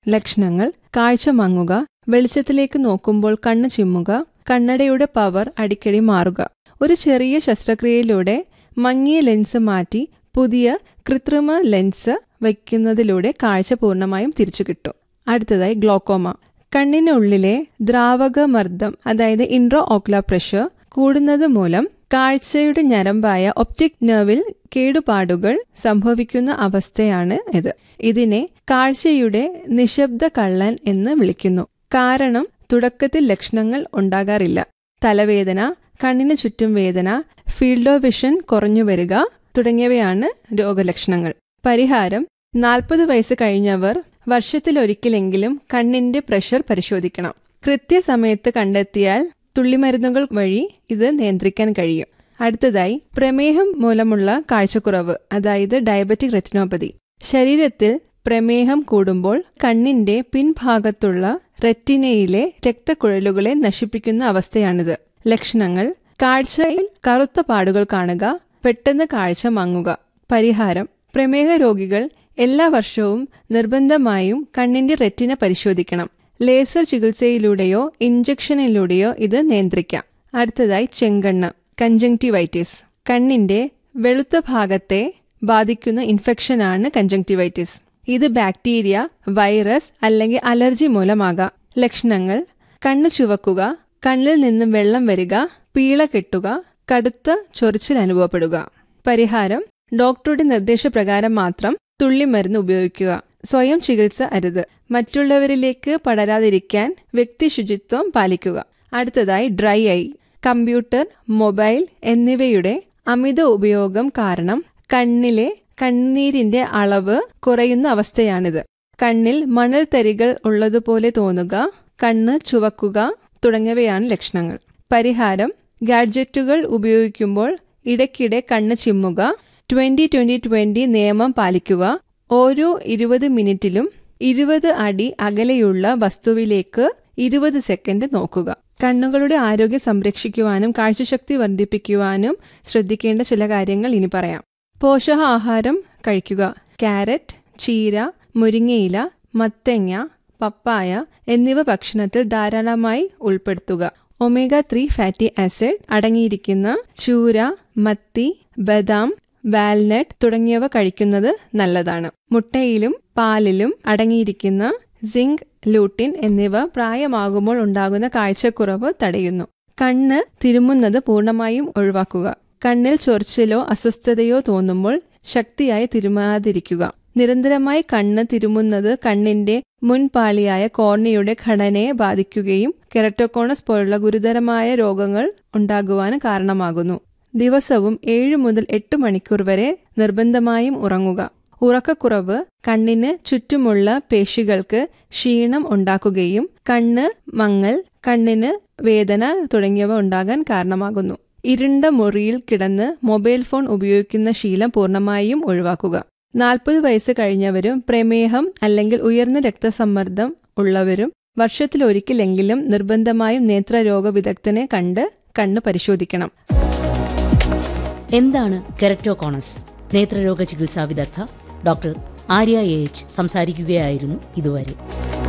ലക്ഷണങ്ങൾ കാഴ്ച മങ്ങുക വെളിച്ചത്തിലേക്ക് നോക്കുമ്പോൾ കണ്ണ് ചിമ്മുക കണ്ണടയുടെ പവർ അടിക്കടി മാറുക ഒരു ചെറിയ ശസ്ത്രക്രിയയിലൂടെ മങ്ങിയ ലെൻസ് മാറ്റി പുതിയ കൃത്രിമ ലെൻസ് വയ്ക്കുന്നതിലൂടെ കാഴ്ച പൂർണ്ണമായും തിരിച്ചു കിട്ടും അടുത്തതായി ഗ്ലോക്കോമ കണ്ണിനുള്ളിലെ ദ്രാവകമർദ്ദം അതായത് ഇൻട്രോ ഓക്ലാർ പ്രഷർ കൂടുന്നത് മൂലം കാഴ്ചയുടെ ഞരമ്പായ ഒപ്റ്റിക് നെർവിൽ കേടുപാടുകൾ സംഭവിക്കുന്ന അവസ്ഥയാണ് ഇത് ഇതിനെ കാഴ്ചയുടെ നിശബ്ദ കള്ളൻ എന്ന് വിളിക്കുന്നു കാരണം തുടക്കത്തിൽ ലക്ഷണങ്ങൾ ഉണ്ടാകാറില്ല തലവേദന കണ്ണിന് ചുറ്റും വേദന ഫീൽഡ് ഓഫ് വിഷൻ കുറഞ്ഞു വരിക തുടങ്ങിയവയാണ് രോഗലക്ഷണങ്ങൾ പരിഹാരം നാൽപ്പത് വയസ്സ് കഴിഞ്ഞവർ വർഷത്തിലൊരിക്കലെങ്കിലും കണ്ണിന്റെ പ്രഷർ പരിശോധിക്കണം കൃത്യസമയത്ത് കണ്ടെത്തിയാൽ തുള്ളിമരുന്നുകൾ വഴി ഇത് നിയന്ത്രിക്കാൻ കഴിയും അടുത്തതായി പ്രമേഹം മൂലമുള്ള കാഴ്ചക്കുറവ് അതായത് ഡയബറ്റിക് റെറ്റിനോപ്പതി ശരീരത്തിൽ പ്രമേഹം കൂടുമ്പോൾ കണ്ണിന്റെ പിൻഭാഗത്തുള്ള റെറ്റിനയിലെ രക്തക്കുഴലുകളെ നശിപ്പിക്കുന്ന അവസ്ഥയാണിത് ലക്ഷണങ്ങൾ കാഴ്ചയിൽ കറുത്ത പാടുകൾ കാണുക പെട്ടെന്ന് കാഴ്ച മങ്ങുക പരിഹാരം പ്രമേഹ രോഗികൾ എല്ലാ വർഷവും നിർബന്ധമായും കണ്ണിന്റെ റെറ്റിന പരിശോധിക്കണം ലേസർ ചികിത്സയിലൂടെയോ ഇഞ്ചക്ഷനിലൂടെയോ ഇത് നിയന്ത്രിക്കാം അടുത്തതായി ചെങ്കണ്ണ് കഞ്ചങ്ടിവൈറ്റിസ് കണ്ണിന്റെ വെളുത്ത ഭാഗത്തെ ബാധിക്കുന്ന ഇൻഫെക്ഷനാണ് കഞ്ചങ്ടിവൈറ്റിസ് ഇത് ബാക്ടീരിയ വൈറസ് അല്ലെങ്കിൽ അലർജി മൂലമാകാം ലക്ഷണങ്ങൾ കണ്ണ് ചുവക്കുക കണ്ണിൽ നിന്നും വെള്ളം വരിക പീള കെട്ടുക കടുത്ത ചൊറിച്ചിൽ അനുഭവപ്പെടുക പരിഹാരം ഡോക്ടറുടെ നിർദ്ദേശപ്രകാരം മാത്രം തുള്ളിമരുന്ന് ഉപയോഗിക്കുക സ്വയം ചികിത്സ അരുത് മറ്റുള്ളവരിലേക്ക് പടരാതിരിക്കാൻ വ്യക്തി ശുചിത്വം പാലിക്കുക അടുത്തതായി ഡ്രൈ ഐ കമ്പ്യൂട്ടർ മൊബൈൽ എന്നിവയുടെ അമിത ഉപയോഗം കാരണം കണ്ണിലെ കണ്ണീരിന്റെ അളവ് കുറയുന്ന അവസ്ഥയാണിത് കണ്ണിൽ മണൽത്തരികൾ ഉള്ളതുപോലെ തോന്നുക കണ്ണ് ചുവക്കുക തുടങ്ങിയവയാണ് ലക്ഷണങ്ങൾ പരിഹാരം ഗാഡ്ജറ്റുകൾ ഉപയോഗിക്കുമ്പോൾ ഇടയ്ക്കിടെ കണ്ണ് ചിമ്മുക ട്വന്റി ട്വന്റി ട്വന്റി നിയമം പാലിക്കുക ഓരോ ഇരുപത് മിനിറ്റിലും ഇരുപത് അടി അകലെയുള്ള വസ്തുവിലേക്ക് ഇരുപത് സെക്കൻഡ് നോക്കുക കണ്ണുകളുടെ ആരോഗ്യം സംരക്ഷിക്കുവാനും കാഴ്ചശക്തി വർദ്ധിപ്പിക്കുവാനും ശ്രദ്ധിക്കേണ്ട ചില കാര്യങ്ങൾ ഇനി പറയാം പോഷകാഹാരം കഴിക്കുക ക്യാരറ്റ് ചീര മുരിങ്ങയില മത്തങ്ങ പപ്പായ എന്നിവ ഭക്ഷണത്തിൽ ധാരാളമായി ഉൾപ്പെടുത്തുക ഒമേഗ ത്രീ ഫാറ്റി ആസിഡ് അടങ്ങിയിരിക്കുന്ന ചൂര മത്തി ബദാം വാൽനട്ട് തുടങ്ങിയവ കഴിക്കുന്നത് നല്ലതാണ് മുട്ടയിലും പാലിലും അടങ്ങിയിരിക്കുന്ന സിങ്ക് ലൂട്ടിൻ എന്നിവ പ്രായമാകുമ്പോൾ ഉണ്ടാകുന്ന കാഴ്ചക്കുറവ് തടയുന്നു കണ്ണ് തിരുമുന്നത് പൂർണ്ണമായും ഒഴിവാക്കുക കണ്ണിൽ ചൊറിച്ചിലോ അസ്വസ്ഥതയോ തോന്നുമ്പോൾ ശക്തിയായി തിരുമാതിരിക്കുക നിരന്തരമായി കണ്ണ് തിരുമുന്നത് കണ്ണിന്റെ മുൻപാളിയായ കോർണിയുടെ ഘടനയെ ബാധിക്കുകയും കെറട്ടോകോണസ് പോലുള്ള ഗുരുതരമായ രോഗങ്ങൾ ഉണ്ടാകുവാൻ കാരണമാകുന്നു ദിവസവും ഏഴ് മുതൽ എട്ട് മണിക്കൂർ വരെ നിർബന്ധമായും ഉറങ്ങുക ഉറക്കക്കുറവ് കണ്ണിന് ചുറ്റുമുള്ള പേശികൾക്ക് ക്ഷീണം ഉണ്ടാക്കുകയും കണ്ണ് മങ്ങൽ കണ്ണിന് വേദന തുടങ്ങിയവ ഉണ്ടാകാൻ കാരണമാകുന്നു ഇരുണ്ട മുറിയിൽ കിടന്ന് മൊബൈൽ ഫോൺ ഉപയോഗിക്കുന്ന ശീലം പൂർണ്ണമായും ഒഴിവാക്കുക നാൽപ്പത് വയസ്സ് കഴിഞ്ഞവരും പ്രമേഹം അല്ലെങ്കിൽ ഉയർന്ന രക്തസമ്മർദ്ദം ഉള്ളവരും വർഷത്തിലൊരിക്കലെങ്കിലും നിർബന്ധമായും നേത്രരോഗ വിദഗ്ധനെ കണ്ട് കണ്ണ് പരിശോധിക്കണം എന്താണ് കെററ്റോകോണസ് നേത്രരോഗ ചികിത്സാ വിദഗ്ധ ഡോക്ടർ ആര്യ എ എച്ച് സംസാരിക്കുകയായിരുന്നു ഇതുവരെ